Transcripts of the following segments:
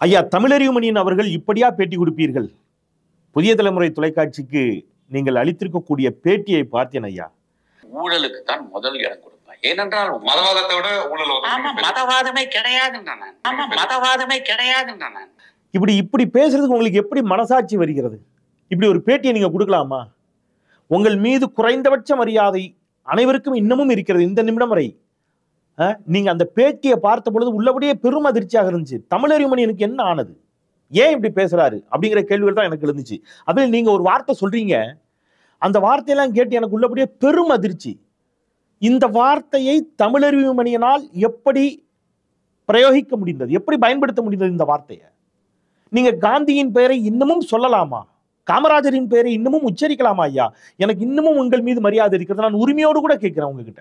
ஐயா தமிழறிவுமணியன் அவர்கள் இப்படியா பேட்டி கொடுப்பீர்கள் புதிய தலைமுறை தொலைக்காட்சிக்கு நீங்கள் அளித்திருக்கக்கூடிய பேட்டியை பார்த்தேன் ஐயா ஊழலுக்கு தான் முதல் இடம் கொடுப்பேன் ஏனென்றால் மதவாதத்தை விட ஊழல் வந்து ஆமா மிகப்பெரிய- மதவாதமே கிடையாதுன்ற நான் ஆமா மதவாதமே கிடையாதுன்ற நான் இப்படி இப்படி பேசுறதுக்கு உங்களுக்கு எப்படி மனசாட்சி வருகிறது இப்படி ஒரு பேட்டியை நீங்க கொடுக்கலாமா உங்கள் மீது குறைந்தபட்ச மரியாதை அனைவருக்கும் இன்னமும் இருக்கிறது இந்த நிமிடம் வரை அஹ், நீங்க அந்த பேட்டியை பார்த்த பொழுது உள்ளபடியே பெரும் அதிர்ச்சியாக இருந்துச்சு தமிழறிவுமணியனுக்கு என்ன ஆனது ஏன் இப்படி பேசுறாரு அப்படிங்கிற கேள்விகள் தான் எனக்கு இருந்துச்சு அதில் நீங்க ஒரு வார்த்தை சொல்றீங்க அந்த வார்த்தையெல்லாம் கேட்டு எனக்கு உள்ளபடியே பெரும் அதிர்ச்சி இந்த வார்த்தையை தமிழறிவுமணியனால் எப்படி பிரயோகிக்க முடிந்தது எப்படி பயன்படுத்த முடிந்தது இந்த வார்த்தையை நீங்க காந்தியின் பெயரை இன்னமும் சொல்லலாமா காமராஜரின் பெயரை இன்னமும் உச்சரிக்கலாமா ஐயா எனக்கு இன்னமும் உங்கள் மீது மரியாதை இருக்கிறது நான் உரிமையோடு கூட கேட்கிறேன் உங்ககிட்ட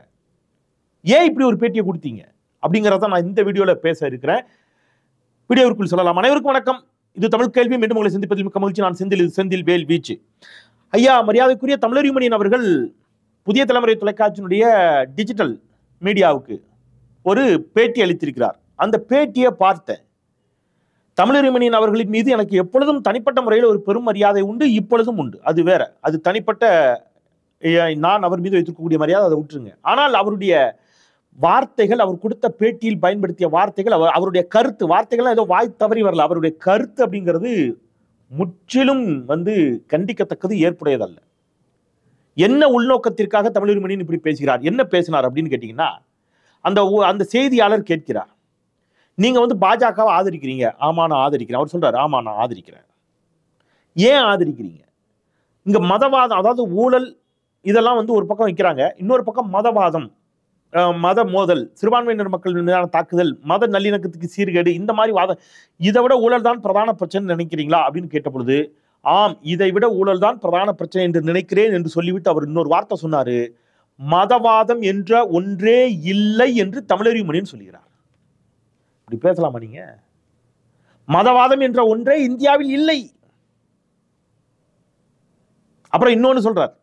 ஏன் இப்படி ஒரு பேட்டியை கொடுத்தீங்க அப்படிங்கிறத நான் இந்த வீடியோல பேச இருக்கிறேன் வீடியோவிற்குள் சொல்லலாம் அனைவருக்கும் வணக்கம் இது தமிழ் கேள்வி மீண்டும் உங்களை சந்திப்பதில் மிக்க மகிழ்ச்சி நான் செந்தில் இது செந்தில் வேல் வீச்சு ஐயா மரியாதைக்குரிய தமிழறிமணியன் அவர்கள் புதிய தலைமுறை தொலைக்காட்சியினுடைய டிஜிட்டல் மீடியாவுக்கு ஒரு பேட்டி அளித்திருக்கிறார் அந்த பேட்டியை பார்த்தேன் தமிழறிமணியன் அவர்களின் மீது எனக்கு எப்பொழுதும் தனிப்பட்ட முறையில் ஒரு பெரும் மரியாதை உண்டு இப்பொழுதும் உண்டு அது வேற அது தனிப்பட்ட அஹ், நான் அவர் மீது வைத்திருக்கக்கூடிய மரியாதை அதை விட்டுருங்க ஆனால் அவருடைய வார்த்தைகள் அவர் கொடுத்த பேட்டியில் பயன்படுத்திய வார்த்தைகள் அவர் அவருடைய கருத்து வார்த்தைகள் ஏதோ வாய் தவறி வரல அவருடைய கருத்து அப்படிங்கிறது முற்றிலும் வந்து கண்டிக்கத்தக்கது ஏற்புடையதல்ல என்ன உள்நோக்கத்திற்காக தமிழறிமணியன் இப்படி பேசுகிறார் என்ன பேசினார் அப்படின்னு கேட்டீங்கன்னா அந்த ஊ- அந்த செய்தியாளர் கேட்கிறார் நீங்க வந்து பாஜகவை ஆதரிக்கிறீங்க ஆமா நான் ஆதரிக்கிறேன் அவர் சொல்றாரு ஆமா நான் ஆதரிக்கிறேன் ஏன் ஆதரிக்கிறீங்க இங்க மதவாதம் அதாவது ஊழல் இதெல்லாம் வந்து ஒரு பக்கம் வைக்கிறாங்க இன்னொரு பக்கம் மதவாதம் அஹ், மத மோதல் சிறுபான்மையினர் மக்கள் மீதான தாக்குதல் மத நல்லிணக்கத்துக்கு சீர்கேடு இந்த மாதிரி வாதம் இதை விட ஊழல் தான் பிரதான பிரச்சனை நினைக்கிறீங்களா அப்படின்னு கேட்ட பொழுது ஆம் இதை விட ஊழல் தான் பிரதான பிரச்சனை என்று நினைக்கிறேன் என்று சொல்லிவிட்டு அவர் இன்னொரு வார்த்தை சொன்னாரு மதவாதம் என்ற ஒன்றே இல்லை என்று தமிழறிவுமணியன் சொல்கிறார் இப்படி பேசலாமா நீங்க மதவாதம் என்ற ஒன்றே இந்தியாவில் இல்லை அப்புறம் இன்னொன்னு சொல்றார்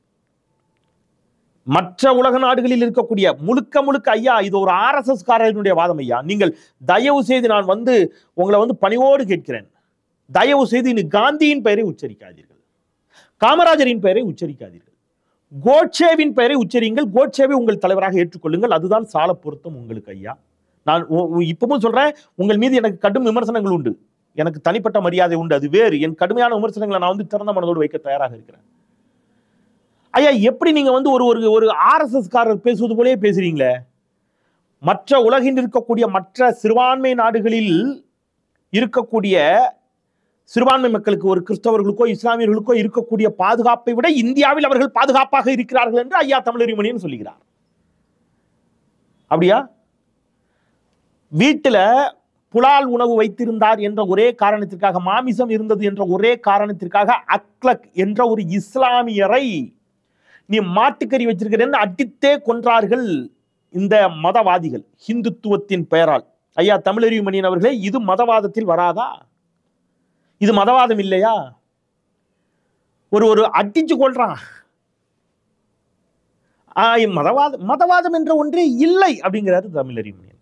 மற்ற உலக நாடுகளில் இருக்கக்கூடிய முழுக்க முழுக்க ஐயா இது ஒரு ஆர்எஸ்எஸ் காரனுடைய வாதம் ஐயா நீங்கள் தயவு செய்து நான் வந்து உங்களை வந்து பணிவோடு கேட்கிறேன் தயவு செய்து இனி காந்தியின் பெயரை உச்சரிக்காதீர்கள் காமராஜரின் பெயரை உச்சரிக்காதீர்கள் கோட்சேவின் பெயரை உச்சரியுங்கள் கோட்சேவை உங்கள் தலைவராக ஏற்றுக்கொள்ளுங்கள் அதுதான் சால பொருத்தம் உங்களுக்கு ஐயா நான் உ- உ- இப்பவும் சொல்றேன் உங்கள் மீது எனக்கு கடும் விமர்சனங்கள் உண்டு எனக்கு தனிப்பட்ட மரியாதை உண்டு அது வேறு என் கடுமையான விமர்சனங்களை நான் வந்து திறந்த மனதோடு வைக்க தயாராக இருக்கிறேன் ஐயா எப்படி நீங்க வந்து ஒரு ஒரு ஒரு ஆர்எஸ்எஸ் காரர் பேசுவது போலயே பேசுறீங்களே மற்ற உலகில் இருக்கக்கூடிய மற்ற சிறுபான்மை நாடுகளில் இருக்கக்கூடிய சிறுபான்மை மக்களுக்கு ஒரு கிறிஸ்தவர்களுக்கோ இஸ்லாமியர்களுக்கோ இருக்கக்கூடிய பாதுகாப்பை விட இந்தியாவில் அவர்கள் பாதுகாப்பாக இருக்கிறார்கள் என்று ஐயா தமிழறிமணியன் சொல்லுகிறார் அப்படியா வீட்டுல புலால் உணவு வைத்திருந்தார் என்ற ஒரே காரணத்திற்காக மாமிசம் இருந்தது என்ற ஒரே காரணத்திற்காக அக்லக் என்ற ஒரு இஸ்லாமியரை நீ மாட்டுக்கறி வச்சிருக்கிறேன்னு அடித்தே கொன்றார்கள் இந்த மதவாதிகள் ஹிந்துத்துவத்தின் பெயரால் ஐயா தமிழறிவுமணியன் அவர்களே இது மதவாதத்தில் வராதா இது மதவாதம் இல்லையா ஒரு ஒரு அடிச்சு கொள்றான் ஆ, இது மதவாதம் மதவாதம் என்ற ஒன்றே இல்லை அப்படிங்கிறாரு தமிழறிவுமணியன்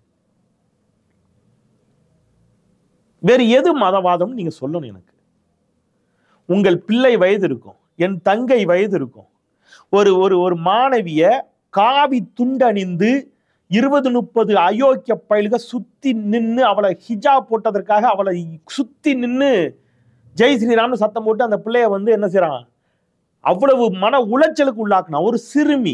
வேறு எது மதவாதம் நீங்க சொல்லணும் எனக்கு உங்கள் பிள்ளை வயது இருக்கும் என் தங்கை வயது இருக்கும் ஒரு ஒரு ஒரு மாணவிய காவி துண்டணிந்து இருபது முப்பது அயோக்கிய பயலுக சுத்தி நின்று அவளை ஹிஜா போட்டதற்காக அவளை சுத்தி நின்று ஜெய் ஸ்ரீராம்னு சத்தம் போட்டு அந்த பிள்ளைய வந்து என்ன செய்றான் அவ்வளவு மன உளைச்சலுக்கு உள்ளாக்குனா ஒரு சிறுமி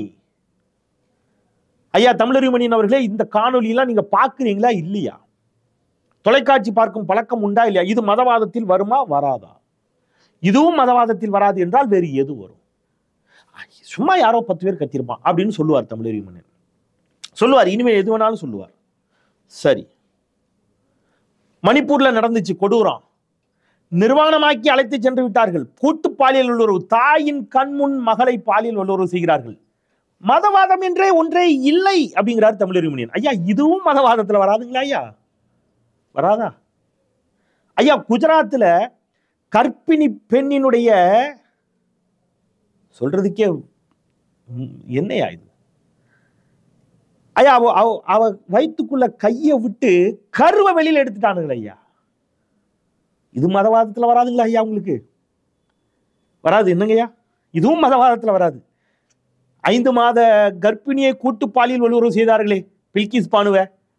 ஐயா தமிழறிமணியன் அவர்களே இந்த காணொளியெல்லாம் நீங்க பார்க்குறீங்களா இல்லையா தொலைக்காட்சி பார்க்கும் பழக்கம் உண்டா இல்லையா இது மதவாதத்தில் வருமா வராதா இதுவும் மதவாதத்தில் வராது என்றால் வேறு எது வரும் சும்மா யாரோ பத்து பேர் கத்திருப்பான் அப்படின்னு சொல்லுவார் தமிழறிமணன் சொல்லுவார் இனிமேல் எது வேணாலும் சொல்லுவார் சரி மணிப்பூர்ல நடந்துச்சு கொடூரம் நிர்வாணமாக்கி அழைத்து சென்று விட்டார்கள் கூட்டு பாலியல் உள்ளுறவு தாயின் கண்முன் மகளை பாலியல் உள்ளுறவு செய்கிறார்கள் மதவாதம் என்றே ஒன்றே இல்லை அப்படிங்கிறார் தமிழறிமணியன் ஐயா இதுவும் மதவாதத்துல வராதுங்களா ஐயா வராதா ஐயா குஜராத்தில் கர்ப்பிணி பெண்ணினுடைய சொல்றதுக்கே ம், என்னையா இது ஐயா அவ அவ- அவ வயித்துக்குள்ள கையை விட்டு கருவை வெளியில எடுத்துட்டானுங்களே ஐயா இது மதவாதத்துல வராதுங்களா ஐயா உங்களுக்கு வராது என்னங்கய்யா இதுவும் மதவாதத்துல வராது ஐந்து மாத கர்ப்பிணியை கூட்டு பாலியல் வல்லுறவு செய்தார்களே பில்கிஸ் பானுவ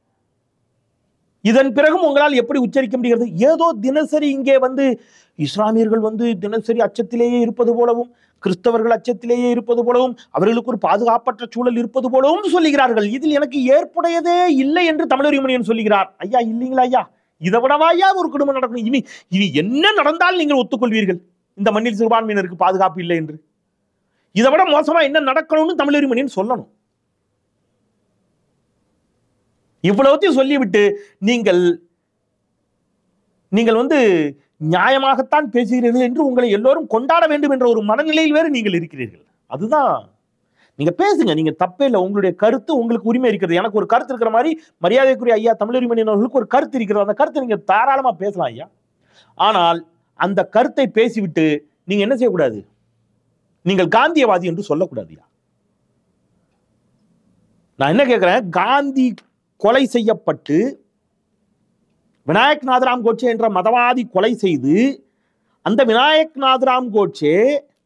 இதன் பிறகும் உங்களால் எப்படி உச்சரிக்க முடிகிறது ஏதோ தினசரி இங்கே வந்து இஸ்லாமியர்கள் வந்து தினசரி அச்சத்திலேயே இருப்பது போலவும் கிறிஸ்தவர்கள் அச்சத்திலேயே இருப்பது போலவும் அவர்களுக்கு ஒரு பாதுகாப்பற்ற சூழல் இருப்பது போலவும் சொல்லுகிறார்கள் இதில் எனக்கு ஏற்புடையதே இல்லை என்று தமிழர் யூனியன் சொல்லுகிறார் ஐயா இல்லைங்களா ஐயா இதை விடவா ஐயா ஒரு குடும்பம் நடக்கணும் இனி இனி என்ன நடந்தால் நீங்கள் ஒத்துக்கொள்வீர்கள் இந்த மண்ணில் சிறுபான்மையினருக்கு பாதுகாப்பு இல்லை என்று இதை விட மோசமா என்ன நடக்கணும்னு தமிழர் யூனியன் சொல்லணும் இவ்வளவுத்தையும் சொல்லிவிட்டு நீங்கள் நீங்கள் வந்து நியாயமாகத்தான் பேசுகிறீர்கள் என்று உங்களை எல்லோரும் கொண்டாட வேண்டும் என்ற ஒரு மனநிலையில் வேறு நீங்கள் இருக்கிறீர்கள் அதுதான் நீங்க பேசுங்க நீங்க தப்பே இல்லை உங்களுடைய கருத்து உங்களுக்கு உரிமை இருக்கிறது எனக்கு ஒரு கருத்து இருக்கிற மாதிரி மரியாதைக்குரிய ஐயா தமிழறிமணி அவர்களுக்கு ஒரு கருத்து இருக்கிறது அந்த கருத்தை நீங்க தாராளமா பேசலாம் ஐயா ஆனால் அந்த கருத்தை பேசிவிட்டு நீங்க என்ன செய்யக்கூடாது நீங்கள் காந்தியவாதி என்று சொல்லக்கூடாது ஐயா நான் என்ன கேட்கிறேன் காந்தி கொலை செய்யப்பட்டு விநாயக் நாதராம் கோட்சே என்ற மதவாதி கொலை செய்து அந்த விநாயக் நாதராம் கோட்சே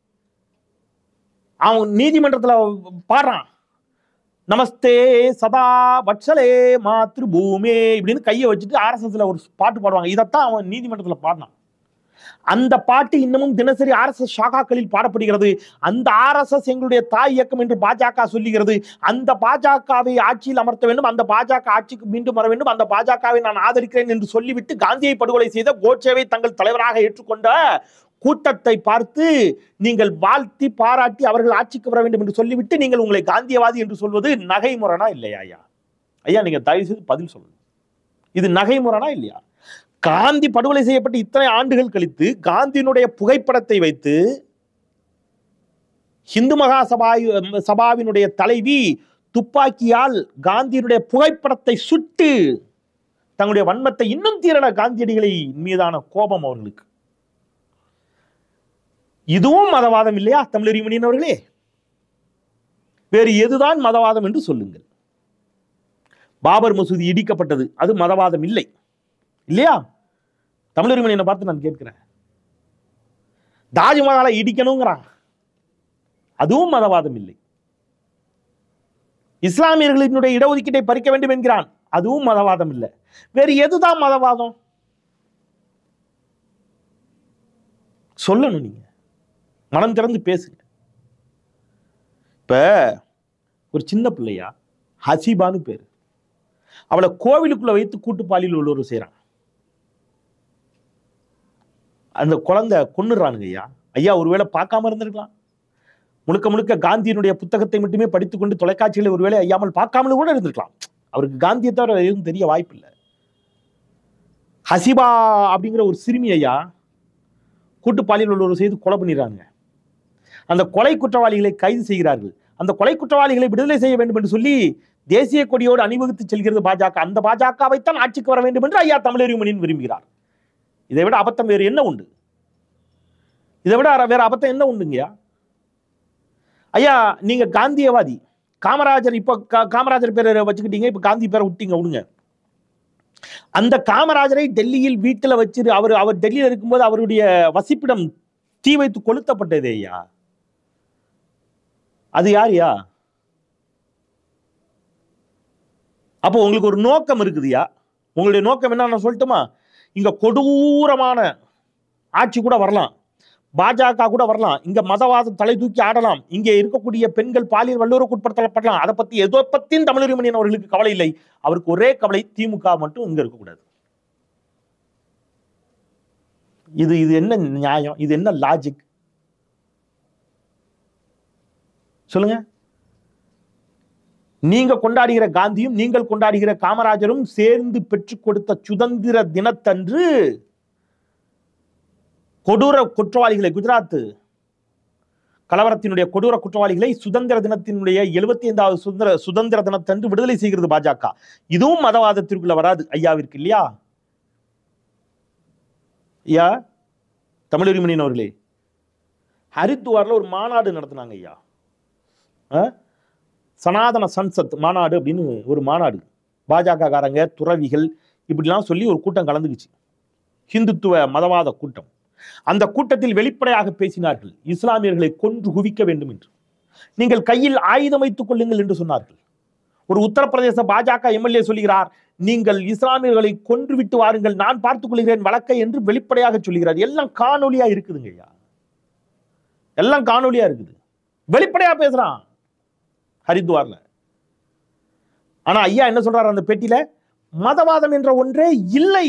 அவன் நீதிமன்றத்துல பாடுறான் நமஸ்தே சதா வட்சலே மாத்ரு பூமே இப்படின்னு கையை வச்சுட்டு ஆர்எஸ்எஸ்ல ஒரு பாட்டு பாடுவாங்க இதைத்தான் அவன் நீதிமன்றத்துல பாடினான் அந்த பாட்டு இன்னமும் தினசரி ஆர்எஸ்எஸ் ஷாகாக்களில் பாடப்படுகிறது அந்த ஆர்எஸ்எஸ் எங்களுடைய தாய் இயக்கம் என்று பாஜக சொல்லுகிறது அந்த பாஜகவை ஆட்சியில் அமர்த்த வேண்டும் அந்த பாஜக ஆட்சிக்கு மீண்டும் வர வேண்டும் அந்த பாஜகவை நான் ஆதரிக்கிறேன் என்று சொல்லிவிட்டு காந்தியை படுகொலை செய்த கோட்சேவை தங்கள் தலைவராக ஏற்றுக்கொண்ட கூட்டத்தை பார்த்து நீங்கள் வாழ்த்தி பாராட்டி அவர்கள் ஆட்சிக்கு வர வேண்டும் என்று சொல்லிவிட்டு நீங்கள் உங்களை காந்தியவாதி என்று சொல்வது நகைமுரணா இல்லையா ஐயா ஐயா நீங்க தயவு செய்து பதில் சொல்லணும் இது நகைமுரணா இல்லையா காந்தி படுகொலை செய்யப்பட்டு இத்தனை ஆண்டுகள் கழித்து காந்தியினுடைய புகைப்படத்தை வைத்து ஹிந்து மகா சபா சபாவினுடைய தலைவி துப்பாக்கியால் காந்தியினுடைய புகைப்படத்தை சுட்டு தங்களுடைய வன்மத்தை இன்னும் தீரல காந்தியடிகளை மீதான கோபம் அவர்களுக்கு இதுவும் மதவாதம் இல்லையா தமிழர் யூனியன் அவர்களே வேறு எதுதான் மதவாதம் என்று சொல்லுங்கள் பாபர் மசூதி இடிக்கப்பட்டது அது மதவாதம் இல்லை இல்லையா தமிழர் யூனியனை பார்த்து நான் கேட்கிறேன் தாஜ்மஹாலை இடிக்கணுங்கிறான் அதுவும் மதவாதம் இல்லை இஸ்லாமியர்களினுடைய இடஒதுக்கீட்டை பறிக்க வேண்டும் என்கிறான் அதுவும் மதவாதம் இல்லை வேறு எதுதான் மதவாதம் சொல்லணும் நீங்க மனம் திறந்து பேசுங்க இப்ப ஒரு சின்ன பிள்ளையா ஹசீபான்னு பேரு அவளை கோவிலுக்குள்ள வைத்து கூட்டு பாலியல் உள்ளவர் செய்றாங்க அந்த குழந்தை கொன்னுறானுங்க ஐயா ஐயா ஒருவேளை பார்க்காம இருந்திருக்கலாம் முழுக்க முழுக்க காந்தியினுடைய புத்தகத்தை மட்டுமே படித்துக்கொண்டு தொலைக்காட்சிகளை ஒருவேளை ஐயாமல் பார்க்காமல் கூட இருந்திருக்கலாம் அவருக்கு காந்தியை தவிர வேற எதுவும் தெரிய வாய்ப்பு இல்லை ஹசிபா அப்படிங்கிற ஒரு சிறுமி ஐயா கூட்டு பாலியல் உள்ளவர் செய்து கொலை பண்ணிடுறாங்க அந்த கொலை குற்றவாளிகளை கைது செய்கிறார்கள் அந்த கொலை குற்றவாளிகளை விடுதலை செய்ய வேண்டும் என்று சொல்லி தேசிய கொடியோடு அணிவகுத்து செல்கிறது பாஜக அந்த பாஜகவைத்தான் ஆட்சிக்கு வர வேண்டும் என்று ஐயா தமிழறிமணியன் விரும்புகிறார் இதை விட அபத்தம் வேறு என்ன உண்டு இதை விட அற- வேற அபத்தம் என்ன உண்டுங்கய்யா ஐயா நீங்க காந்தியவாதி காமராஜர் இப்ப கா- காமராஜர் பேரை வச்சுக்கிட்டீங்க இப்ப காந்தி பேரை விட்டீங்க விடுங்க அந்த காமராஜரை டெல்லியில் வீட்டுல வச்சு அவர் அவர் டெல்லியில் இருக்கும்போது அவருடைய வசிப்பிடம் தீ வைத்து கொளுத்தப்பட்டது ஐயா அது யாருயா அப்போ உங்களுக்கு ஒரு நோக்கம் இருக்குதுயா உங்களுடைய நோக்கம் என்ன நான் சொல்லட்டுமா இங்க கொடூரமான ஆட்சி கூட வரலாம் பாஜக கூட வரலாம் இங்க மதவாதம் தலை தூக்கி ஆடலாம் இங்கே இருக்கக்கூடிய பெண்கள் பாலியல் வல்லுறவுக்கு உட்படுத்தப்படலாம் அதை பத்தி எதோ பத்தியும் தமிழறிமணியன் அவர்களுக்கு கவலை இல்லை அவருக்கு ஒரே கவலை திமுக மட்டும் இங்க இருக்கக்கூடாது இது இது என்ன நியாயம் இது என்ன லாஜிக் சொல்லுங்க நீங்க கொண்டாடுகிற காந்தியும் நீங்கள் கொண்டாடுகிற காமராஜரும் சேர்ந்து பெற்றுக் கொடுத்த சுதந்திர தினத்தன்று கொடூர குற்றவாளிகளை குஜராத் கலவரத்தினுடைய கொடூர குற்றவாளிகளை சுதந்திர தினத்தினுடைய எழுபத்தி ஐந்தாவது சுதந்திர சுதந்திர தினத்தன்று விடுதலை செய்கிறது பாஜக இதுவும் மதவாதத்திற்குள்ள வராது ஐயாவிற்கு இல்லையா ஐயா தமிழறிமணியன் அவர்களே ஹரித்துவார்ல ஒரு மாநாடு நடத்தினாங்க ஐயா ஆ? சனாதன சன்சத் மாநாடு அப்படின்னு ஒரு மாநாடு பாஜக காரங்க துறவிகள் இப்படிலாம் சொல்லி ஒரு கூட்டம் கலந்துக்குச்சு ஹிந்துத்துவ மதவாத கூட்டம் அந்த கூட்டத்தில் வெளிப்படையாக பேசினார்கள் இஸ்லாமியர்களை கொன்று குவிக்க வேண்டும் என்று நீங்கள் கையில் ஆயுதம் வைத்துக் கொள்ளுங்கள் என்று சொன்னார்கள் ஒரு உத்தரப்பிரதேச பாஜக எம்எல்ஏ சொல்கிறார் நீங்கள் இஸ்லாமியர்களை கொன்று விட்டு வாருங்கள் நான் பார்த்துக் கொள்கிறேன் வழக்கை என்று வெளிப்படையாக சொல்கிறார் எல்லாம் காணொலியா இருக்குதுங்க ஐயா எல்லாம் காணொலியா இருக்குது வெளிப்படையா பேசுறான் ஹரித்வார்ல ஆனா ஐயா என்ன சொல்றாரு அந்த பெட்டியில மதவாதம் என்ற ஒன்றே இல்லை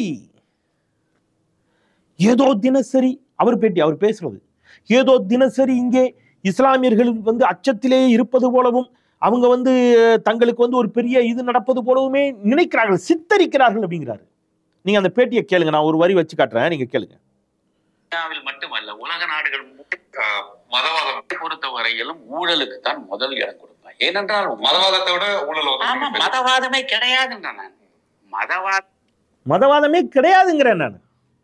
ஏதோ தினசரி அவர் பேட்டி அவர் பேசுறது ஏதோ தினசரி இங்கே இஸ்லாமியர்கள் வந்து அச்சத்திலே இருப்பது போலவும் அவங்க வந்து தங்களுக்கு வந்து ஒரு பெரிய இது நடப்பது போலவுமே நினைக்கிறார்கள் சித்தரிக்கிறார்கள் அப்படிங்கிறாரு நீங்க அந்த பேட்டியை கேளுங்க நான் ஒரு வரி வச்சு காட்டுறேன் நீங்க கேளுங்க இந்தியாவில் மட்டுமல்ல உலக நாடுகள் ஆஹ் மதவாதம் பொறுத்த வரையிலும் ஊழலுக்கு தான் முதல் இடம் கொடுப்பேன் ஏனென்றால் மதவாதத்தை விட ஊழல் வந்து ஆமா மிகப்பெரிய- மதவாதமே கிடையாதுன்ற நான் மதவாத மதவாதமே கிடையாதுங்கிறேன் நான்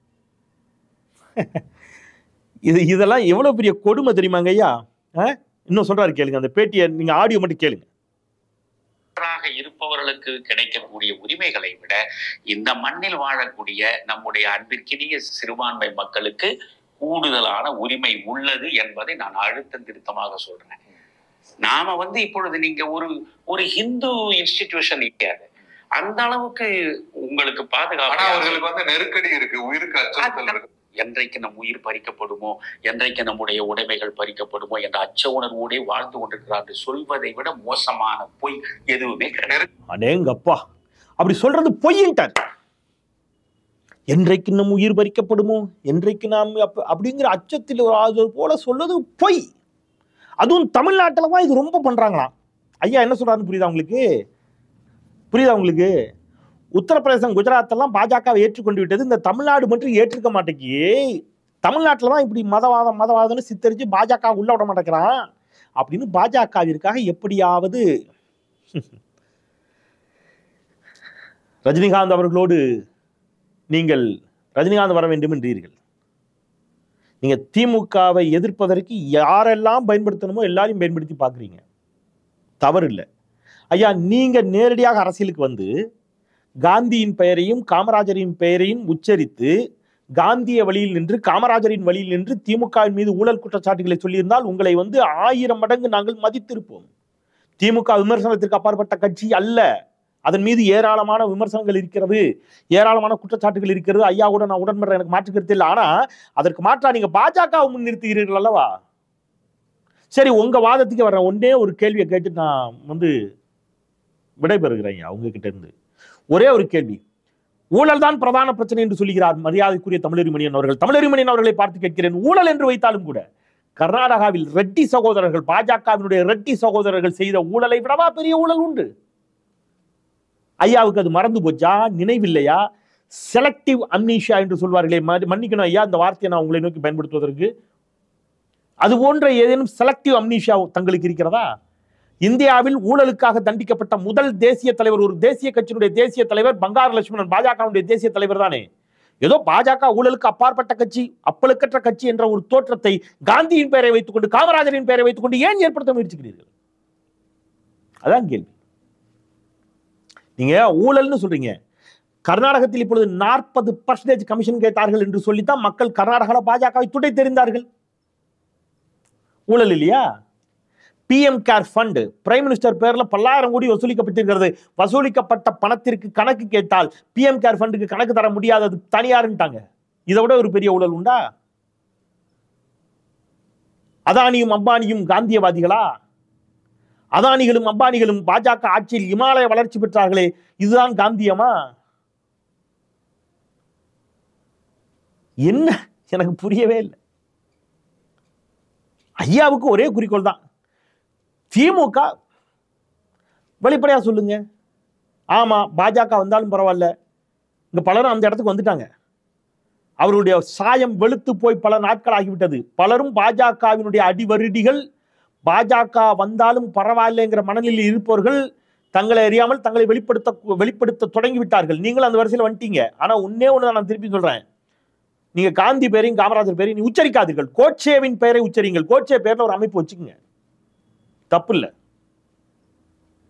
இது இதெல்லாம் எவ்வளவு பெரிய கொடுமை தெரியுமாங்க ஐயா ஆ? இன்னும் சொல்றாரு கேளுங்க அந்த பேட்டியை நீங்க ஆடியோ மட்டும் கேளுங்க நன்றாக இருப்பவர்களுக்கு கிடைக்கக்கூடிய உரிமைகளை விட இந்த மண்ணில் வாழக்கூடிய நம்முடைய அன்பிற்கினிய சிறுபான்மை மக்களுக்கு கூடுதலான உரிமை உள்ளது என்பதை நான் அழுத்தம் திருத்தமாக சொல்றேன் நாம வந்து இப்பொழுது நீங்க ஒரு ஒரு ஹிந்து இன்ஸ்டிடியூஷன் கிடையாது அந்த அளவுக்கு உங்களுக்கு ஆனா பாதுகாப்பு அவர்களுக்கு வந்து நெருக்கடி இருக்கு உயிருக்கு அச்சுறுத்தல் இருக்கு என்றைக்கு நம் உயிர் பறிக்கப்படுமோ என்றைக்கு நம்முடைய உடைமைகள் பறிக்கப்படுமோ என்ற அச்ச உணர்வோடே வாழ்ந்து கொண்டிருக்கிறார் என்று சொல்வதை விட மோசமான பொய் எதுவுமே கிடையாது அடேங்கப்பா அப்படி சொல்றது பொய்யின்ட்டார் என்றைக்கு நம் உயிர் பறிக்கப்படுமோ என்றைக்கு நாம் அப்ப- அப்படிங்கிற அச்சத்தில் ஒரு அது போல சொல்றது பொய் அதுவும் தமிழ்நாட்டில் தான் இது ரொம்ப பண்றாங்களாம் ஐயா என்ன சொல்றாருன்னு புரியுதா உங்களுக்கு புரியுதா உங்களுக்கு உத்தரப்பிரதேசம் குஜராத் எல்லாம் பாஜகவை ஏற்றுக்கொண்டு விட்டது இந்த தமிழ்நாடு மட்டும் ஏற்றுக்க மாட்டேங்கி தமிழ்நாட்டில் தான் இப்படி மதவாதம் மதவாதம்னு சித்தரிச்சு பாஜக உள்ள விட மாட்டேங்கிறான் அப்படின்னு பாஜகவிற்காக எப்படியாவது ரஜினிகாந்த் அவர்களோடு நீங்கள் ரஜினிகாந்த் வர வேண்டும் என்றீர்கள் நீங்க திமுகவை எதிர்ப்பதற்கு யாரெல்லாம் பயன்படுத்தணுமோ எல்லாரையும் பயன்படுத்தி பார்க்குறீங்க தவறு இல்லை ஐயா நீங்க நேரடியாக அரசியலுக்கு வந்து காந்தியின் பெயரையும் காமராஜரின் பெயரையும் உச்சரித்து காந்திய வழியில் நின்று காமராஜரின் வழியில் நின்று திமுகவின் மீது ஊழல் குற்றச்சாட்டுகளை சொல்லியிருந்தால் உங்களை வந்து ஆயிரம் மடங்கு நாங்கள் மதித்திருப்போம் திமுக விமர்சனத்திற்கு அப்பாற்பட்ட கட்சி அல்ல அதன் மீது ஏராளமான விமர்சனங்கள் இருக்கிறது ஏராளமான குற்றச்சாட்டுகள் இருக்கிறது ஐயா கூட நான் உடன்படுறேன் எனக்கு மாற்று கருத்து இல்லை ஆனா அதற்கு மாற்றா நீங்க பாஜகவை முன்னிறுத்துகிறீர்கள் அல்லவா சரி உங்க வாதத்துக்கு வர்றேன் ஒன்னே ஒரு கேள்வியை கேட்டு நான் வந்து விடைபெறுகிறேன் ஐயா உங்ககிட்ட இருந்து ஒரே ஒரு கேள்வி ஊழல் தான் பிரதான பிரச்சனை என்று சொல்லுகிறார் மரியாதைக்குரிய தமிழறிமணியன் அவர்கள் தமிழறிமணியன் அவர்களை பார்த்து கேட்கிறேன் ஊழல் என்று வைத்தாலும் கூட கர்நாடகாவில் ரெட்டி சகோதரர்கள் பாஜகவினுடைய ரெட்டி சகோதரர்கள் செய்த ஊழலை விடவா பெரிய ஊழல் உண்டு ஐயாவுக்கு அது மறந்து போச்சா நினைவில்லையா செலக்டிவ் அம்னீஷியா என்று சொல்வார்களே ம- மன்னிக்கணும் ஐயா அந்த வார்த்தையை நான் உங்களை நோக்கி பயன்படுத்துவதற்கு அது போன்ற ஏதேனும் செலக்டிவ் அம்னீஷியா தங்களுக்கு இருக்கிறதா இந்தியாவில் ஊழலுக்காக தண்டிக்கப்பட்ட முதல் தேசிய தலைவர் ஒரு தேசிய கட்சியினுடைய தேசிய தலைவர் பங்காரு லட்சுமணன் பாஜகவுடைய தேசிய தலைவர் தானே ஏதோ பாஜக ஊழலுக்கு அப்பாற்பட்ட கட்சி அப்பழுக்கற்ற கட்சி என்ற ஒரு தோற்றத்தை காந்தியின் பெயரை வைத்துக்கொண்டு காமராஜரின் பெயரை வைத்துக்கொண்டு ஏன் ஏற்படுத்த முயற்சிக்கிறீர்கள் அதான் கேள்வி நீங்க ஊழல்னு சொல்றீங்க கர்நாடகத்தில் இப்பொழுது நாற்பது பர்சன்டேஜ் கமிஷன் கேட்டார்கள் என்று சொல்லித்தான் மக்கள் கர்நாடகாவில் பாஜகவை துடை தெரிந்தார்கள் ஊழல் இல்லையா PM care fund prime minister பேர்ல பல்லாயிரம் கோடி வசூலிக்கப்பட்டிருக்கிறது வசூலிக்கப்பட்ட பணத்திற்கு கணக்கு கேட்டால் பிஎம் கேர் ஃபண்டுக்கு கணக்கு தர முடியாதது தனியாருன்ட்டாங்க இதை விட ஒரு பெரிய ஊழல் உண்டா அதானியும் அம்பானியும் காந்தியவாதிகளா அதானிகளும் அம்பானிகளும் பாஜக ஆட்சியில் இமாலய வளர்ச்சி பெற்றார்களே இதுதான் காந்தியமா என்ன எனக்கு புரியவே இல்லை ஐயாவுக்கு ஒரே குறிக்கோள் தான் திமுக வெளிப்படையா சொல்லுங்க ஆமா பாஜக வந்தாலும் பரவாயில்ல இங்க பலரும் அந்த இடத்துக்கு வந்துட்டாங்க அவருடைய சாயம் வெளுத்து போய் பல நாட்கள் ஆகிவிட்டது பலரும் பாஜகவினுடைய அடிவருடிகள் பாஜக வந்தாலும் பரவாயில்லைங்கிற மனநிலையில் இருப்பவர்கள் தங்களை அறியாமல் தங்களை வெளிப்படுத்த வெளிப்படுத்த தொடங்கி விட்டார்கள் நீங்களும் அந்த வரிசையில் வந்துட்டீங்க ஆனா உன்னே ஒன்று நான் திருப்பி சொல்றேன் நீங்க காந்தி பேரையும் காமராஜர் பேரையும் நீ உச்சரிக்காதீர்கள் கோட்சேவின் பெயரை உச்சரிங்கள் கோட்சே பேர்ல ஒரு அமைப்பு வச்சுக்கோங்க தப்பு இல்லை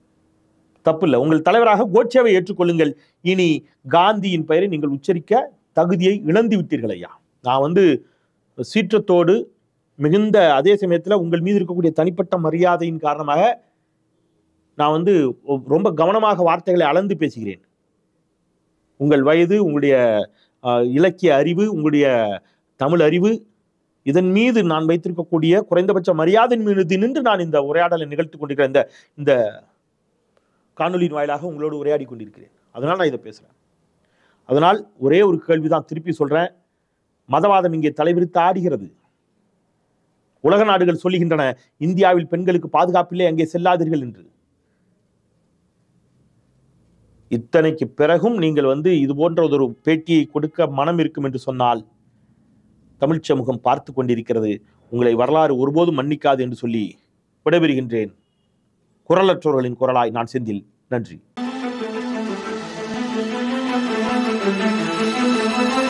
தப்பு இல்லை உங்கள் தலைவராக கோட்சேவை ஏற்றுக்கொள்ளுங்கள் இனி காந்தியின் பெயரை நீங்கள் உச்சரிக்க தகுதியை இழந்து விட்டீர்கள் ஐயா நான் வந்து சீற்றத்தோடு மிகுந்த அதே சமயத்தில் உங்கள் மீது இருக்கக்கூடிய தனிப்பட்ட மரியாதையின் காரணமாக நான் வந்து ரொம்ப கவனமாக வார்த்தைகளை அளந்து பேசுகிறேன் உங்கள் வயது உங்களுடைய அஹ், இலக்கிய அறிவு உங்களுடைய தமிழ் அறிவு இதன் மீது நான் வைத்திருக்கக்கூடிய குறைந்தபட்ச மரியாதை மீது நின்று நான் இந்த உரையாடலை நிகழ்த்தி கொண்டிருக்கிறேன் இந்த இந்த காணொலியின் வாயிலாக உங்களோடு உரையாடி கொண்டிருக்கிறேன் அதனால் நான் இதை பேசுகிறேன் அதனால் ஒரே ஒரு கேள்வி தான் திருப்பி சொல்கிறேன் மதவாதம் இங்கே தலைவிரித்து ஆடுகிறது உலக நாடுகள் சொல்லுகின்றன இந்தியாவில் பெண்களுக்கு பாதுகாப்பில்லை அங்கே செல்லாதீர்கள் என்று இத்தனைக்கு பிறகும் நீங்கள் வந்து இது போன்ற ஒரு பேட்டியை கொடுக்க மனம் இருக்கும் என்று சொன்னால் தமிழ்ச் சமூகம் பார்த்து கொண்டிருக்கிறது உங்களை வரலாறு ஒருபோதும் மன்னிக்காது என்று சொல்லி விடைபெறுகின்றேன் குரலற்றோர்களின் குரலாய் நான் செந்தில் நன்றி